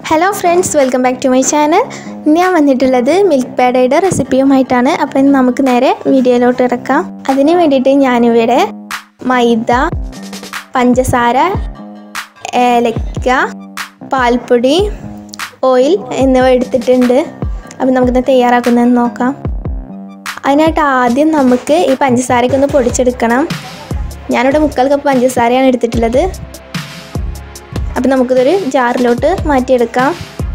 hello friends welcome back to my channel ഞാൻ വന്നിട്ടുള്ളത് milk പേടയുടെ റെസിപ്പിയുമായിട്ടാണ് അപ്പോൾ ഇന്ന് നമുക്ക് നേരെ വീഡിയോയിലോട്ട് ഇറക്കാം അതിന് വേണ്ടിയിട്ട് ഞാനിവിടെ മൈദ പഞ്ചസാര ഏലക്ക പാൽപ്പൊടി ഓയിൽ എന്നിവ എടുത്തിട്ടുണ്ട് അപ്പം നമുക്കിത് തയ്യാറാക്കുന്നതെന്ന് നോക്കാം അതിനായിട്ട് ആദ്യം നമുക്ക് ഈ പഞ്ചസാരയ്ക്ക് ഒന്ന് പൊടിച്ചെടുക്കണം ഞാനിവിടെ മുക്കാൽ കപ്പ് പഞ്ചസാരയാണ് എടുത്തിട്ടുള്ളത് അപ്പം നമുക്കിതൊരു ജാറിലോട്ട് മാറ്റിയെടുക്കാം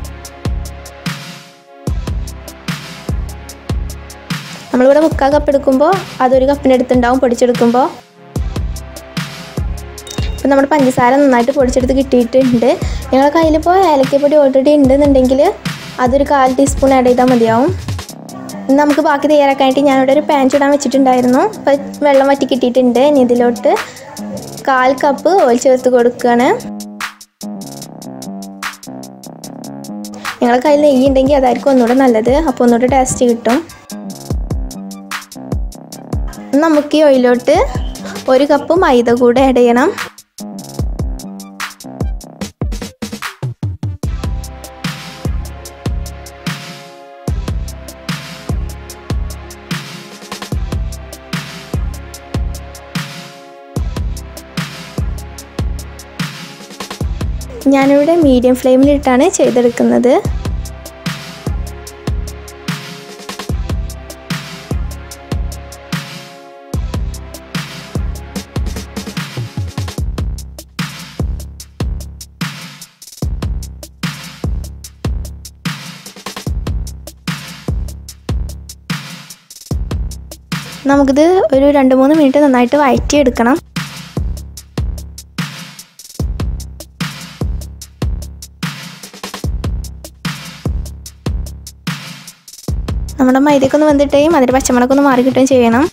നമ്മളിവിടെ മുക്കാൽ കപ്പ് എടുക്കുമ്പോൾ അതൊരു കപ്പിനടുത്തുണ്ടാവും പൊടിച്ചെടുക്കുമ്പോൾ ഇപ്പം നമ്മുടെ പഞ്ചസാര നന്നായിട്ട് പൊടിച്ചെടുത്ത് കിട്ടിയിട്ടുണ്ട് നിങ്ങളുടെ കയ്യിലിപ്പോൾ ഏലക്കപ്പൊടി ഓൾറെഡി ഉണ്ടെന്നുണ്ടെങ്കിൽ അതൊരു കാൽ ടീസ്പൂൺ ആഡ് ചെയ്താൽ മതിയാവും ഇനി നമുക്ക് ബാക്കി തയ്യാറാക്കാനായിട്ട് ഞാനിവിടെ ഒരു പാൻ ചൂടാൻ വെച്ചിട്ടുണ്ടായിരുന്നു അപ്പോൾ വെള്ളം വറ്റി കിട്ടിയിട്ടുണ്ട് ഇനി ഇതിലോട്ട് കാൽ കപ്പ് ഓയിൽ ചേർത്ത് കൊടുക്കുകയാണ് നിങ്ങളുടെ കയ്യിൽ നെയ്യ് ഉണ്ടെങ്കിൽ അതായിരിക്കും ഒന്നുകൂടെ നല്ലത് അപ്പോൾ ഒന്നുകൂടെ ടേസ്റ്റ് കിട്ടും നമുക്ക് ഈ ഓയിലോട്ട് ഒരു കപ്പ് മൈദ കൂടെ ആഡ് ചെയ്യണം ഞാനിവിടെ മീഡിയം ഫ്ലെയിമിലിട്ടാണ് ചെയ്തെടുക്കുന്നത് നമുക്കിത് ഒരു രണ്ട് മൂന്ന് മിനിറ്റ് നന്നായിട്ട് വഴറ്റിയെടുക്കണം നമ്മുടെ മൈദയൊക്കെ ഒന്ന് വെന്തിട്ടുകയും അതിൻ്റെ പച്ചമുളകൊക്കെ ഒന്ന് മാറി കിട്ടുകയും ചെയ്യണം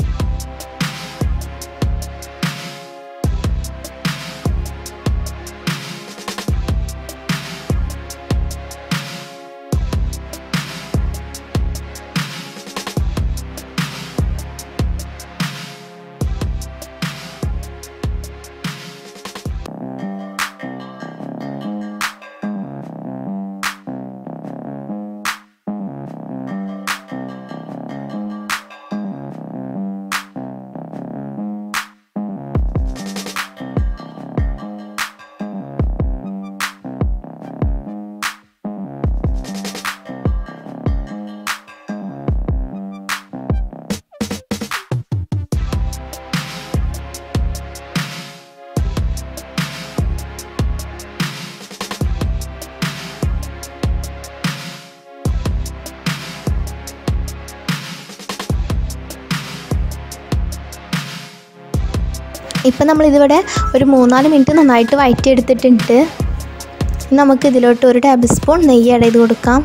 ഇപ്പം നമ്മളിതിവിടെ ഒരു മൂന്നാല് മിനിറ്റ് നന്നായിട്ട് വഴറ്റിയെടുത്തിട്ടുണ്ട് നമുക്ക് ഇതിലോട്ട് ഒരു ടേബിൾ സ്പൂൺ നെയ്യ് ആഡ് ചെയ്ത് കൊടുക്കാം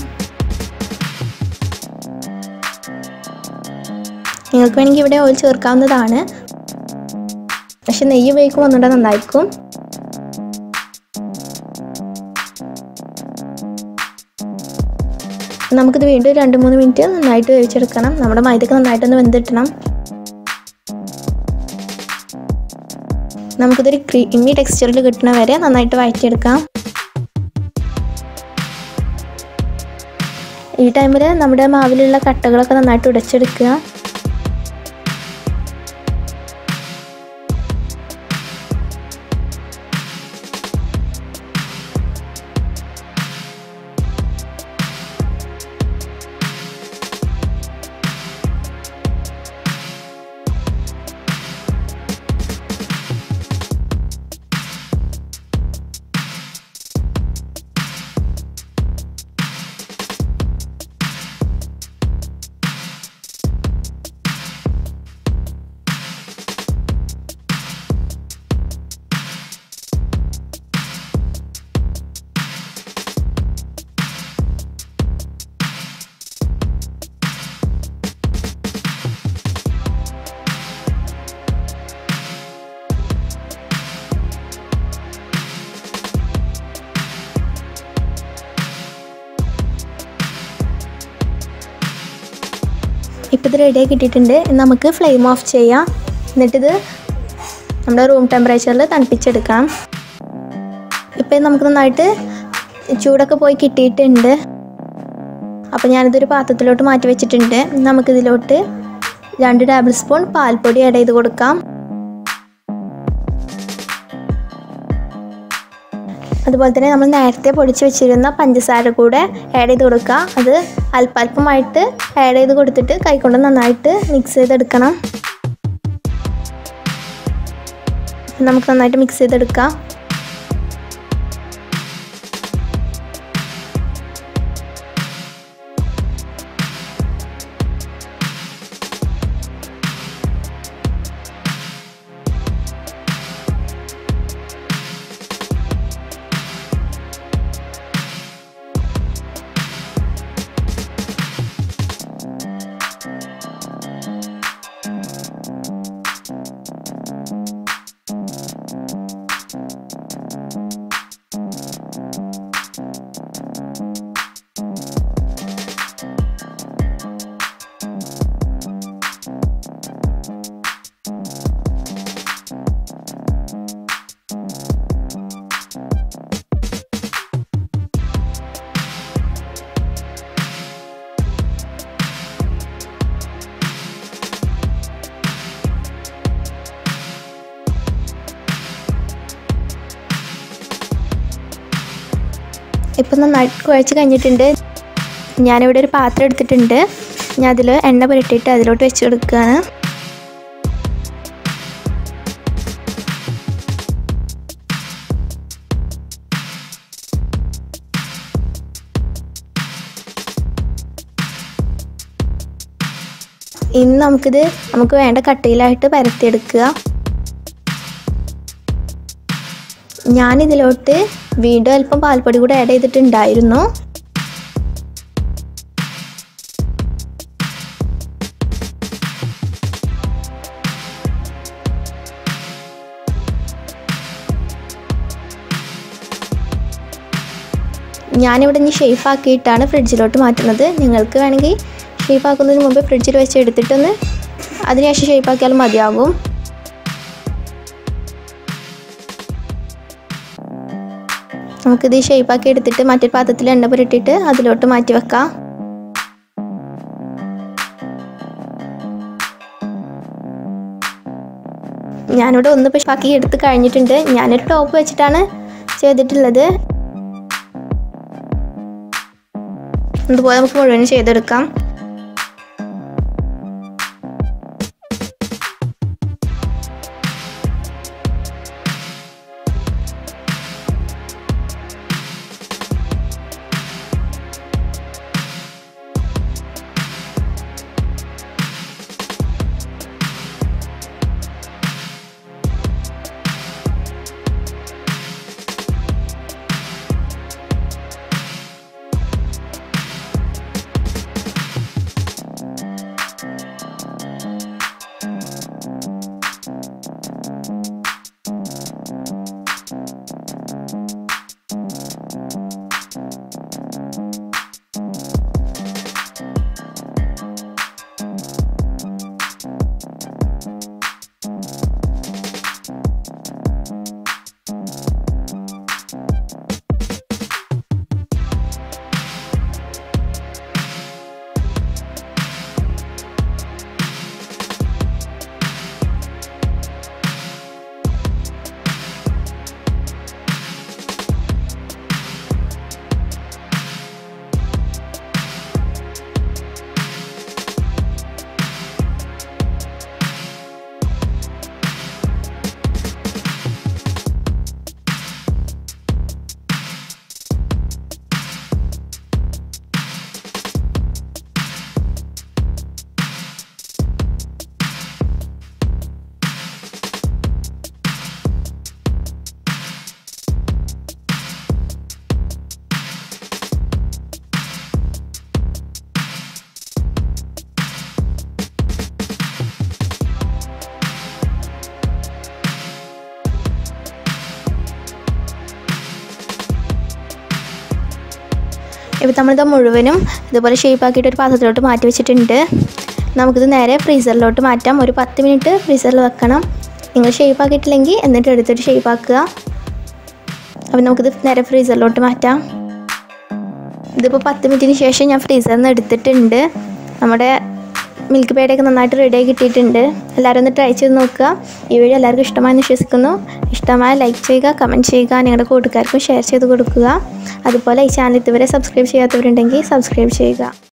നിങ്ങൾക്ക് വേണമെങ്കിൽ ഇവിടെ ഓയിൽ ചേർക്കാവുന്നതാണ് പക്ഷെ നെയ്യ് ഉപയോഗിക്കുമ്പോൾ ഒന്നുകൂടെ നന്നായിരിക്കും നമുക്കിത് വീണ്ടും രണ്ട് മൂന്ന് മിനിറ്റ് നന്നായിട്ട് വേവിച്ചെടുക്കണം നമ്മുടെ മൈദക്ക് നന്നായിട്ടൊന്ന് വെന്തിട്ടണം നമുക്കിതൊരു ക്രീമി ടെക്സ്ചറിൽ കിട്ടുന്ന വരെ നന്നായിട്ട് വഴറ്റിയെടുക്കാം ഈ ടൈമിൽ നമ്മുടെ മാവിലുള്ള കട്ടകളൊക്കെ നന്നായിട്ട് ഉടച്ചെടുക്കുക ഇപ്പോൾ ഇത് റെഡി ആക്കി ഇട്ടിട്ടുണ്ട് നമുക്ക് ഫ്ലെയിം ഓഫ് ചെയ്യാം എന്നിട്ടിത് നമ്മുടെ റൂം ടെമ്പറേച്ചറിൽ തണുപ്പിച്ചെടുക്കാം ഇപ്പം നമുക്ക് നന്നായിട്ട് ചൂടൊക്കെ പോയി കിട്ടിയിട്ടുണ്ട് അപ്പോൾ ഞാനിതൊരു പാത്രത്തിലോട്ട് മാറ്റി വെച്ചിട്ടുണ്ട് നമുക്കിതിലോട്ട് രണ്ട് ടേബിൾ സ്പൂൺ പാൽപ്പൊടി ആഡ് ചെയ്ത് കൊടുക്കാം അതുപോലെ തന്നെ നമ്മൾ നേരത്തെ പൊടിച്ച് വെച്ചിരുന്ന പഞ്ചസാര കൂടെ ആഡ് ചെയ്ത് കൊടുക്കുക അത് അല്പാൽപമായിട്ട് ആഡ് ചെയ്ത് കൊടുത്തിട്ട് കൈകൊണ്ട് നന്നായിട്ട് മിക്സ് ചെയ്തെടുക്കണം നമുക്ക് നന്നായിട്ട് മിക്സ് ചെയ്തെടുക്കാം ഇപ്പം നന്നായിട്ട് കുഴച്ച് കഴിഞ്ഞിട്ടുണ്ട് ഞാനിവിടെ ഒരു പാത്രം എടുത്തിട്ടുണ്ട് ഞാൻ അതിൽ എണ്ണ പുരട്ടിയിട്ട് അതിലോട്ട് വെച്ച് കൊടുക്കുകയാണ് ഇനി നമുക്കിത് നമുക്ക് വേണ്ട കട്ടിയിലായിട്ട് പരത്തിയെടുക്കുക ഞാനിതിലോട്ട് വീണ്ടും അല്പം പാൽപ്പൊടി കൂടെ ആഡ് ചെയ്തിട്ടുണ്ടായിരുന്നു ഞാനിവിടെ ഇനി ഷേപ്പ് ആക്കിയിട്ടാണ് ഫ്രിഡ്ജിലോട്ട് മാറ്റുന്നത് നിങ്ങൾക്ക് വേണമെങ്കിൽ ഷേപ്പ് ആക്കുന്നതിന് മുമ്പ് ഫ്രിഡ്ജിൽ വെച്ച് എടുത്തിട്ടൊന്ന് അതിനുശേഷം ഷേപ്പ് ആക്കിയാലും മതിയാകും നമുക്കിത് ഷേപ്പാക്കി എടുത്തിട്ട് മറ്റൊരു പാത്രത്തിൽ എണ്ണ പുരട്ടിയിട്ട് അതിലോട്ട് മാറ്റി വെക്കാം ഞാനിവിടെ ഒന്ന് പാക്കി എടുത്ത് കഴിഞ്ഞിട്ടുണ്ട് ഞാനൊരു ടോപ്പ് വെച്ചിട്ടാണ് ചെയ്തിട്ടുള്ളത് അതുപോലെ നമുക്ക് മുഴുവൻ ചെയ്തെടുക്കാം ഇപ്പോൾ നമ്മളിത് മുഴുവനും ഇതുപോലെ ഷേപ്പ് ആക്കിയിട്ട് ഒരു പാത്രത്തിലോട്ട് മാറ്റി വെച്ചിട്ടുണ്ട് നമുക്കിത് നേരെ ഫ്രീസറിലോട്ട് മാറ്റാം ഒരു പത്ത് മിനിറ്റ് ഫ്രീസറിൽ വെക്കണം നിങ്ങൾ ഷേപ്പ് ആക്കിയിട്ടില്ലെങ്കിൽ എന്നിട്ട് എടുത്തിട്ട് ഷേപ്പ് ആക്കുക അപ്പോൾ നമുക്കിത് നേരെ ഫ്രീസറിലോട്ട് മാറ്റാം ഇതിപ്പോൾ പത്ത് മിനിറ്റിന് ശേഷം ഞാൻ ഫ്രീസറിൽ നിന്ന് എടുത്തിട്ടുണ്ട് നമ്മുടെ മിൽക്ക് പേടയൊക്കെ നന്നായിട്ട് റെഡിയായി കിട്ടിയിട്ടുണ്ട് എല്ലാവരും ഒന്ന് ട്രൈ ചെയ്ത് നോക്കുക ഈ വീഡിയോ എല്ലാവർക്കും ഇഷ്ടമായെന്ന് വിശ്വസിക്കുന്നു ഇഷ്ടമായ ലൈക്ക് ചെയ്യുക കമൻറ്റ് ചെയ്യുക നിങ്ങളുടെ കൂട്ടുകാർക്കും ഷെയർ ചെയ്ത് കൊടുക്കുക അതുപോലെ ഈ ചാനൽ ഇതുവരെ സബ്സ്ക്രൈബ് ചെയ്യാത്തവരുണ്ടെങ്കിൽ സബ്സ്ക്രൈബ് ചെയ്യുക